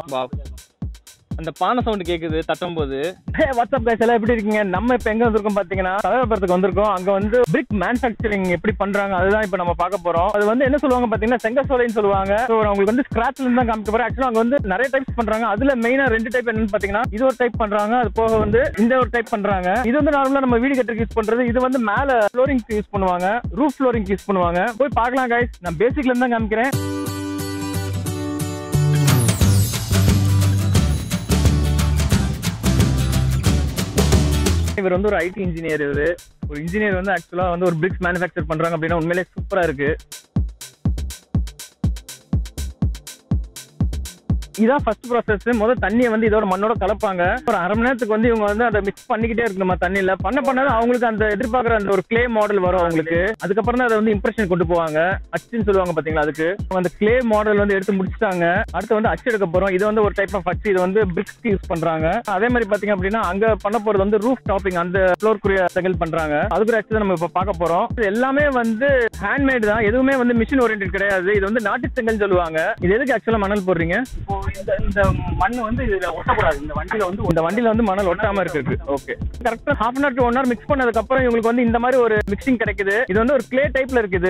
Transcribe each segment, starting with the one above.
வா அந்த பானை சவுண்ட் கேக்குது தட்டும் போது வாட்ஸ்அப் பேஸ் எல்லாம் எப்படி இருக்கீங்க நம்ம இப்ப எங்க வந்திருக்கோம் பாத்தீங்கன்னா தலைவரத்துக்கு வந்திருக்கோம் அங்க வந்து பிரிக் மேனுஃபேக்சரிங் எப்படி பண்றாங்க அதுதான் இப்ப நம்ம பார்க்க போறோம் அது வந்து என்ன சொல்லுவாங்க பாத்தீங்கன்னா செங்கசோலைன்னு சொல்லுவாங்க So, நான் உங்களுக்கு வந்து ஸ்கிராச்ல இருந்து தான் காமிக்க போறேன் ஆக்சுவலா அங்க வந்து நிறைய டைப்ஸ் பண்றாங்க அதுல மெயினா ரெண்டு டைப் என்னன்னு பாத்தீங்கன்னா இது ஒரு டைப் பண்றாங்க அது போக வந்து இந்த ஒரு டைப் பண்றாங்க இது வந்து நார்மலா நம்ம வீடு கட்டுறதுக்கு யூஸ் பண்றது இது வந்து மேல ஃப்ளோரிங் யூஸ் பண்ணுவாங்க ரூஃப் ஃப்ளோரிங் யூஸ் பண்ணுவாங்க போய் பார்க்கலாம் guys நான் பேசிக்ல இருந்து தான் காமிக்கிறேன் இவர் வந்து ஒரு ஐடி இன்ஜினியர் இவரு ஒரு இன்ஜினியர் வந்து ஆக்சுவலா வந்து ஒரு பிரிக்ஸ் மேனுஃபேக்சர் பண்றாங்க அப்படின்னா உண்மையிலே சூப்பரா இருக்கு இதான் ஃபர்ஸ்ட் ப்ராசஸ் முதல்ல தண்ணியை வந்து இதோட மண்ணோட கலப்பாங்க ஒரு அரை மணி நேரத்துக்கு வந்து இவங்க வந்து அதை மிக்ஸ் பண்ணிக்கிட்டே இருக்கணுமா தண்ணியில பண்ண பண்ண அவங்களுக்கு அந்த எதிர்பார்க்குற அந்த ஒரு கிளே மாடல் வரும் அவங்களுக்கு அதுக்கப்புறம் தான் அதை வந்து இம்ப்ரெஷன் கொண்டு போவாங்க அச்சுன்னு சொல்லுவாங்க பாத்தீங்களா அதுக்கு அவங்க அந்த கிளே மாடல் வந்து எடுத்து முடிச்சிட்டாங்க அடுத்து வந்து அச்சு எடுக்க போறோம் இது வந்து ஒரு டைப் ஆஃப் அச்சு இது வந்து பிரிக்ஸ்க்கு யூஸ் பண்றாங்க அதே மாதிரி பாத்தீங்க அப்படின்னா அங்க பண்ண போறது வந்து ரூஃப் டாப்பிங் அந்த ஃப்ளோர்க்குரிய செகல் பண்றாங்க அதுக்கு ஆக்சுவலி நம்ம இப்ப பார்க்க போறோம் இது எல்லாமே வந்து ஹேண்ட்மேட் தான் எதுவுமே வந்து மிஷின் ஓரியன்ட் கிடையாது இது வந்து நாட்டு செங்கல் சொல்லுவாங்க இது எதுக்கு ஆக்சுவலா மணல் போடுறீங்க இப்போ இந்த இந்த மண் வந்து இதுல ஒட்டக்கூடாது இந்த வண்டியில வந்து இந்த வண்டியில வந்து மணல் ஒட்டாம இருக்கு ஓகே கரெக்டா half an hour to one hour mix பண்ணதுக்கு அப்புறம் இவங்களுக்கு வந்து இந்த மாதிரி ஒரு மிக்சிங் கிடைக்குது இது வந்து ஒரு கிளே டைப்ல இருக்குது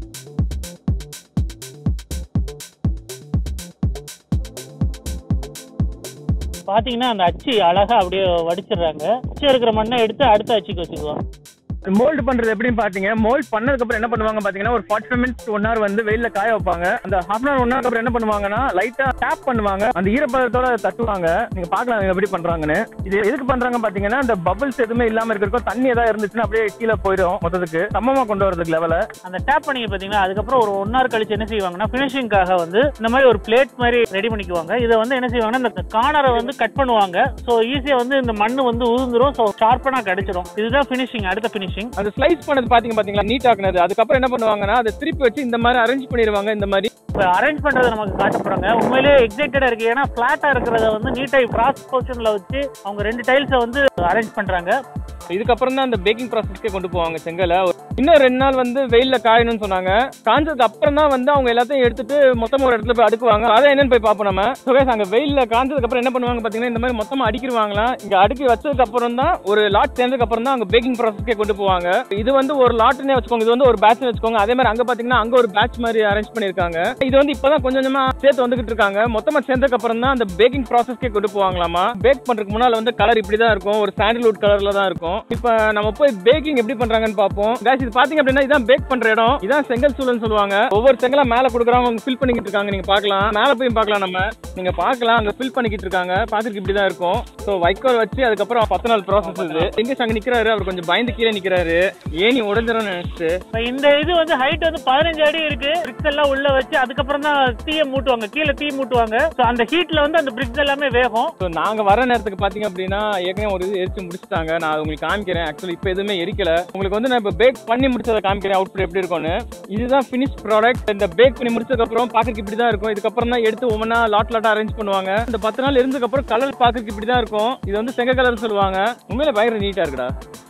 பாத்தீங்கன்னா அந்த அச்சு அழகா அப்படியே வடிச்சிடுறாங்க அச்சு இருக்கிற மண்ணை எடுத்து அடுத்த அச்சுக்கு வச்சுக்குவாங்க மோல்டு பண்றது எப்படின்னு பாத்தீங்க மோல்ட் பண்ணதுக்கு அப்புறம் என்ன பண்ணுவாங்க பாத்தீங்கன்னா ஒரு forty five minutes one hour வந்து வெயில்ல காய வைப்பாங்க அந்த half an hour one hour அப்புறம் என்ன பண்ணுவாங்கன்னா லைட்டா டேப் பண்ணுவாங்க அந்த ஈரப்பதத்தோட அதை தட்டுவாங்க நீங்க பாக்கலாம் இவங்க எப்படி பண்றாங்கன்னு இது எதுக்கு பண்றாங்க பாத்தீங்கன்னா அந்த பபிள்ஸ் எதுவுமே இல்லாம இருக்கிறக்கும் தண்ணி ஏதாவது இருந்துச்சுன்னா அப்படியே கீழே போயிடும் மொத்தத்துக்கு சமமா கொண்டு வரதுக்கு லெவல அந்த டேப் பண்ணி பாத்தீங்கன்னா அதுக்கப்புறம் ஒரு ஒன் ஹவர் கழிச்சு என்ன செய்வாங்கன்னா ஃபினிஷிங்காக வந்து இந்த மாதிரி ஒரு பிளேட் மாதிரி ரெடி பண்ணிக்குவாங்க இதை வந்து என்ன செய்வாங்கன்னா இந்த கார்னரை வந்து கட் பண்ணுவாங்க ஸோ ஈஸியா வந்து இந்த மண்ணு வந்து உதிர்ந்துரும் ஸோ ஷார்ப்பனா கிடைச்சிரும் இதுதான் ஃபினிஷிங் அடுத்த ஃபினிஷிங் அந்த ஸ்லைஸ் பண்ணது பாத்தீங்க பாத்தீங்களா நீட் ஆக்குனது அதுக்கப்புறம் என்ன பண்ணுவாங்கன்னா அதை திருப்பி வச்சு இந்த மாதிரி அரேஞ்ச் பண்ணிடுவாங்க இந்த மாதிரி இப்போ அரேஞ்ச் பண்றதை நமக்கு காட்ட போறாங்க உண்மையிலேயே எக்ஸைட்டடா இருக்கு ஏன்னா பிளாட்டா இருக்கிறத வந்து நீட்டா கிராஸ் போர்ஷன்ல வச்சு அவங்க ரெண்டு டைல்ஸை வந்து அரேஞ்ச் பண்றாங்க இதுக்கப்புறம் தான் அந்த பேக்கிங் ப்ராசஸ்க்கே கொண்டு போவாங்க செங்கலை இன்னும் ரெண்டு நாள் வந்து வெயில்ல காயணும்னு சொன்னாங்க காஞ்சதுக்கு அப்புறம் தான் வந்து அவங்க எல்லாத்தையும் எடுத்துட்டு மொத்தமா ஒரு இடத்துல போய் அடுக்குவாங்க அதை என்னன்னு போய் பார்ப்போம் நம்ம So guys, அங்க வெயில்ல காஞ்சதுக்கு அப்புறம் என்ன பண்ணுவாங்க பாத்தீங்கன்னா இந்த மாதிரி மொத்தமா அடிக்கிடுவாங்களாம் இங்க அடுக்கி வச்சதுக்கு அப்புறம் தான் ஒரு லாட் சேர்ந்ததுக்கு அப்புறம் தான் அங்க பேக்கிங் ப்ராசஸ்க்கே கொண்டு போவாங்க இது வந்து ஒரு லாட்னே வச்சுக்கோங்க இது வந்து ஒரு பேட்ச் வச்சுக்கோங்க அதே மாதிரி அங்க பாத்தீங்கன்னா அங்க ஒரு பேட்ச் மாதிரி அரேஞ்ச் பண்ணிருக்காங்க இது வந்து இப்பதான் கொஞ்சம் கொஞ்சமா சேர்த்து வந்துகிட்டு இருக்காங்க மொத்தமா சேர்ந்ததுக்கு அப்புறம் தான் அந்த பேக்கிங் ப்ராசஸ்க்கே கொண்டு போவாங்களாமா பேக் பண்றதுக்கு முன்னால வந்து கலர் இப்படி தான் இருக்கும் ஒரு சாண்டில்வுட் கலர்ல தான் இருக்கும் இப்போ நம்ம போய் பேக்கிங் எப்படி பண்றாங்கன்னு பார்ப்போம் guys இது பாத்தீங்க அப்படின்னா இதான் பேக் பண்ற இடம் இதான் செங்கல் சூழல்னு சொல்லுவாங்க ஒவ்வொரு செங்கலா மேல கொடுக்குறவங்க அவங்க ஃபில் பண்ணிக்கிட்டு இருக்காங்க நீங்க பார்க்கலாம் மேல போய் பார்க்கலாம் நம்ம நீங்க பார்க்கலாம் அங்க ஃபில் பண்ணிக்கிட்டு இருக்காங்க பாத்துக்கு இப்படி தான் இருக்கும் ஸோ வைக்கோல் வச்சு அதுக்கப்புறம் பத்து நாள் ப்ராசஸ் இது எங்க அங்க நிக்கிறாரு அவர் கொஞ்சம் பயந்து கீழே நிக்கிறாரு ஏனி உடஞ்சிரும் நினைச்சிட்டு இப்போ இந்த இது வந்து ஹைட் வந்து பதினஞ்சு அடி இருக்கு பிரிக்ஸ் எல்லாம் உள்ள வச்சு அதுக்கப்புறம் தான் தீயை மூட்டுவாங்க கீழே தீ மூட்டுவாங்க ஸோ அந்த ஹீட்ல வந்து அந்த பிரிக்ஸ் எல்லாமே வேகும் ஸோ நாங்க வர நேரத்துக்கு பாத்தீங்க அப்படின்னா ஏற்கனவே ஒரு இது எரிச்சு முடிச்சிட்டாங்க நான் அது உங்களுக்கு காமிக்கிறேன் ஆக்சுவலி இப்போ எதுவுமே எரிக்கல உங்களுக்கு வந்து நான் இப்போ பேக் பண்ணி முடிச்சதை காமிக்கிறேன் அவுட்புட் எப்படி இருக்கும்னு இதுதான் ஃபினிஷ் ப்ராடக்ட் இந்த பேக் பண்ணி முடிச்சதுக்கு அப்புறம் பாக்கிறதுக்கு இப்படி தான் இருக்கும் இதுக்கப்புறம் தான் எடுத்து ஒவ்வொன்றா லாட் லாட்டா அரேஞ்ச் பண்ணுவாங்க இந்த பத்து நாள் இருந்ததுக்கு அப்புறம் கலர் பாக்கிறதுக்கு இப்படி தான் இருக்கும் இது வந்து செங்க கலர் சொல்லுவாங்க உண்மையில பயங்கர நீட்டா இருக்குடா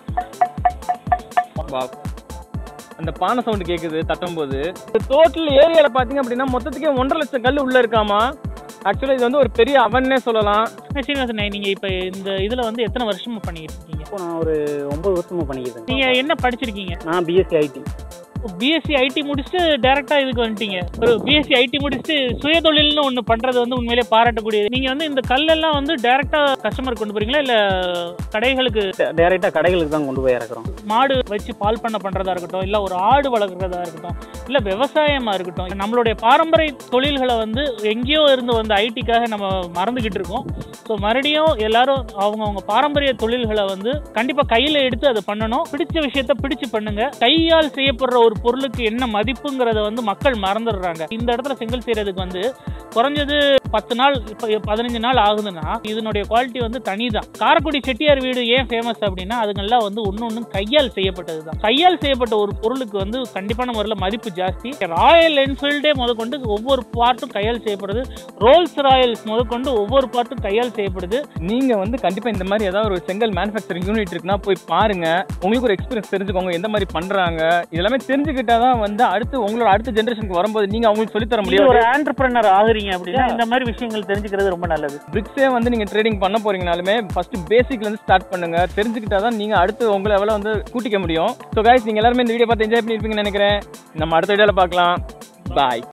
Wow. அந்த பானை சவுண்ட் கேக்குது தட்டும் போது டோட்டல் ஏரியால பாத்தீங்க அப்படின்னா மொத்தத்துக்கே ஒன்றரை லட்சம் கல் உள்ள இருக்காமா ஆக்சுவலா இது வந்து ஒரு பெரிய அவன்னே சொல்லலாம் சீனிவாசன் நீங்க இப்ப இந்த இதுல வந்து எத்தனை வருஷமா பண்ணிட்டு இருக்கீங்க இப்போ நான் ஒரு ஒன்பது வருஷமா பண்ணிக்கிறேன் நீங்க என்ன படிச்சிருக்கீங்க நான் பிஎஸ்சி ஐடி பிஎஸ்சி ஐடி முடிச்சுட்டு டைரக்டா இதுக்கு வந்துட்டீங்க ஒரு பிஎஸ்சி ஐடி முடிச்சுட்டு சுயதொழில்னு ஒண்ணு பண்றது வந்து உண்மையிலேயே பாராட்டக்கூடியது நீங்க வந்து இந்த கல்லெல்லாம் வந்து டைரக்டா கஸ்டமர் கொண்டு போறீங்களா இல்ல கடைகளுக்கு டைரக்டா கடைகளுக்கு தான் கொண்டு போய் இறக்குறோம் மாடு வச்சு பால் பண்ண பண்றதா இருக்கட்டும் இல்ல ஒரு ஆடு வளர்க்குறதா இருக்கட்டும் இல்ல விவசாயமா இருக்கட்டும் நம்மளுடைய பாரம்பரிய தொழில்களை வந்து எங்கேயோ இருந்து வந்த ஐடிக்காக நம்ம மறந்துகிட்டு இருக்கோம் ஸோ மறுபடியும் எல்லாரும் அவங்கவுங்க பாரம்பரிய தொழில்களை வந்து கண்டிப்பா கையில எடுத்து அதை பண்ணணும் பிடிச்ச விஷயத்த பிடிச்சு பண்ணுங்க கையால் செய்யப்படுற ஒரு பொருளுக்கு என்ன மதிப்புங்கிறத வந்து மக்கள் மறந்துடுறாங்க இந்த இடத்துல செங்கல் செய்யறதுக்கு வந்து குறைஞ்சது பத்து நாள் இப்போ பதினஞ்சு நாள் ஆகுதுன்னா இதனுடைய குவாலிட்டி வந்து தனி தான் காரைக்குடி செட்டியார் வீடு ஏன் ஃபேமஸ் அப்படின்னா அதுங்கெல்லாம் வந்து ஒன்று ஒன்று கையால் செய்யப்பட்டது தான் கையால் செய்யப்பட்ட ஒரு பொருளுக்கு வந்து கண்டிப்பான முறையில் மதிப்பு ஜாஸ்தி ராயல் என்ஃபீல்டே முதற்கொண்டு ஒவ்வொரு பார்ட்டும் கையால் செய்யப்படுது ரோல்ஸ் ராயல்ஸ் முதற்கொண்டு ஒவ்வொரு பார்ட்டும் கையால் செய்யப்படுது நீங்க வந்து கண்டிப்பா இந்த மாதிரி ஏதாவது ஒரு செங்கல் மேனுஃபேக்சரிங் யூனிட் இருக்குன்னா போய் பாருங்க உங்களுக்கு ஒரு எக்ஸ்பீரியன்ஸ் தெரிஞ்சுக்கோங்க எந்த மாதிரி பண்றாங்க இதெல்லாமே தெரிஞ்சுக்கிட்டாதான் வந்து அடுத்து உங்களோட அடுத்த ஜெனரேஷனுக்கு வரும்போது நீங்க அவங்களுக்கு சொல்லித் தர நீங்க முடியும் ஒரு ஆண்டர்பிரனர் ஆகுறீங்க பண்றீங்க அப்படின்னா இந்த மாதிரி விஷயங்கள் தெரிஞ்சுக்கிறது ரொம்ப நல்லது பிரிக்ஸே வந்து நீங்க ட்ரேடிங் பண்ண போறீங்கனாலுமே ஃபர்ஸ்ட் பேசிக்ல இருந்து ஸ்டார்ட் பண்ணுங்க தெரிஞ்சுக்கிட்டா தான் நீங்க அடுத்து உங்க லெவல வந்து கூட்டிக்க முடியும் ஸோ கைஸ் நீங்க எல்லாருமே இந்த வீடியோ பார்த்து என்ஜாய் பண்ணிருப்பீங்கன்னு நினைக்கிறேன் நம்ம அடுத்த வீடியோல பார்க்கலாம் பாய்